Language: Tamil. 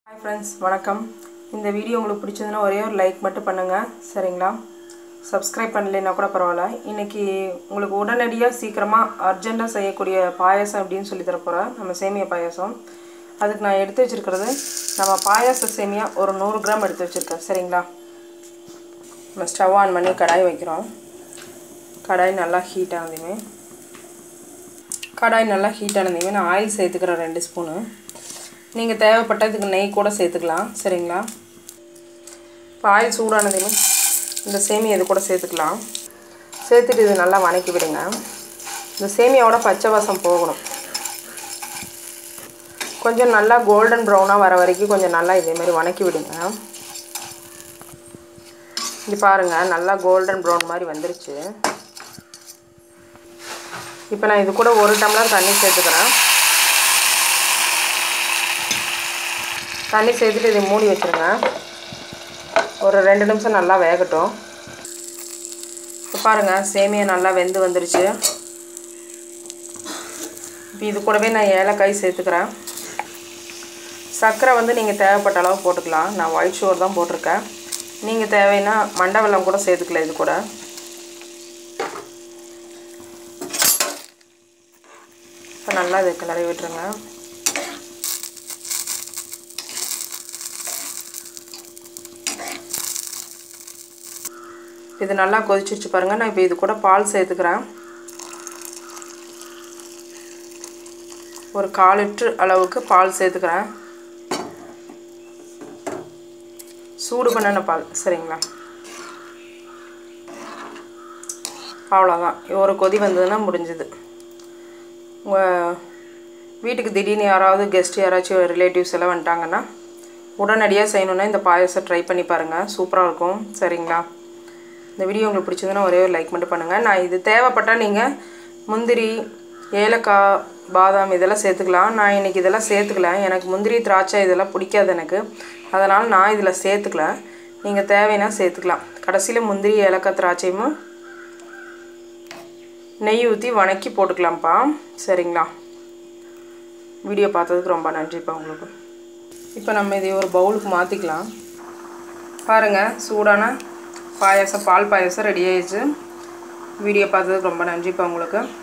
ஹாய் ஃப்ரெண்ட்ஸ் வணக்கம் இந்த வீடியோ உங்களுக்கு பிடிச்சதுன்னா ஒரே ஒரு லைக் மட்டும் பண்ணுங்கள் சரிங்களா சப்ஸ்கிரைப் பண்ணலைன்னா கூட பரவாயில்ல இன்றைக்கி உங்களுக்கு உடனடியாக சீக்கிரமாக அர்ஜெண்ட்டாக செய்யக்கூடிய பாயாசம் அப்படின்னு சொல்லி தரப்போகிறேன் நம்ம சேமியா பாயாசம் அதுக்கு நான் எடுத்து வச்சுருக்கிறது நம்ம பாயாச சேமியா ஒரு நூறு கிராம் எடுத்து வச்சுருக்கேன் சரிங்களா நம்ம ஸ்டவ் ஆன் பண்ணி கடாய் வைக்கிறோம் கடாய் நல்லா ஹீட் ஆனதுமே கடாய் நல்லா ஹீட் ஆனதுமே நான் ஆயில் சேர்த்துக்கிறேன் ரெண்டு ஸ்பூனு நீங்கள் தேவைப்பட்ட இதுக்கு நெய் கூட சேர்த்துக்கலாம் சரிங்களா இப்போ ஆயில் சூடானதுமே இந்த சேமியா இது கூட சேர்த்துக்கலாம் சேர்த்துட்டு இது நல்லா வணக்கி விடுங்க இந்த சேமியாவோட பச்சை வாசம் போகணும் கொஞ்சம் நல்லா கோல்டன் ப்ரௌனாக வர வரைக்கும் கொஞ்சம் நல்லா இதேமாரி வணக்கி விடுங்க இது பாருங்கள் நல்லா கோல்டன் ப்ரௌன் மாதிரி வந்துருச்சு இப்போ நான் இது கூட ஒரு டம்ளர் தண்ணி சேர்த்துக்கிறேன் தண்ணி சேர்த்துட்டு இதை மூடி வச்சுருங்க ஒரு ரெண்டு நிமிஷம் நல்லா வேகட்டும் இப்போ பாருங்கள் சேமியா நல்லா வெந்து வந்துருச்சு இப்போ இது கூடவே நான் ஏலக்காய் சேர்த்துக்கிறேன் சர்க்கரை வந்து நீங்கள் தேவைப்பட்ட அளவு போட்டுக்கலாம் நான் ஒயிட் சுகர் தான் போட்டிருக்கேன் நீங்கள் தேவைன்னா மண்டை வெல்லம் கூட சேர்த்துக்கலாம் இது கூட இப்போ நல்லா இது கிளறி விட்டுருங்க இது நல்லா கொதிச்சிருச்சு பாருங்கள் நான் இப்போ இது கூட பால் சேர்த்துக்கிறேன் ஒரு கால் லிட்ரு அளவுக்கு பால் சேர்த்துக்கிறேன் சூடு பண்ணின பால் சரிங்களா அவ்வளோதான் ஒரு கொதி வந்ததுன்னா முடிஞ்சுது உங்கள் வீட்டுக்கு திடீர்னு யாராவது கெஸ்ட் யாராச்சும் ரிலேட்டிவ்ஸ் எல்லாம் வந்துட்டாங்கன்னா உடனடியாக செய்யணுன்னா இந்த பாயசம் ட்ரை பண்ணி பாருங்கள் சூப்பராக இருக்கும் சரிங்களா இந்த வீடியோ உங்களுக்கு பிடிச்சதுன்னா ஒரே ஒரு லைக் மட்டும் பண்ணுங்கள் நான் இது தேவைப்பட்டால் நீங்கள் முந்திரி ஏலக்காய் பாதாம் இதெல்லாம் சேர்த்துக்கலாம் நான் இன்றைக்கி இதெல்லாம் சேர்த்துக்கல எனக்கு முந்திரி திராட்சை இதெல்லாம் பிடிக்காது எனக்கு அதனால் நான் இதில் சேர்த்துக்கல நீங்கள் தேவைன்னா சேர்த்துக்கலாம் கடைசியில் முந்திரி ஏலக்காய் திராட்சையும் நெய் ஊற்றி வணக்கி போட்டுக்கலாம்ப்பா சரிங்களா வீடியோ பார்த்ததுக்கு ரொம்ப நன்றிப்பா உங்களுக்கு இப்போ நம்ம இதை ஒரு பவுலுக்கு மாற்றிக்கலாம் பாருங்கள் சூடான பாயாசம் பால் பாயாசம் ரெடி ஆயிடுச்சு வீடியோ பார்த்ததுக்கு ரொம்ப நன்றிப்பா உங்களுக்கு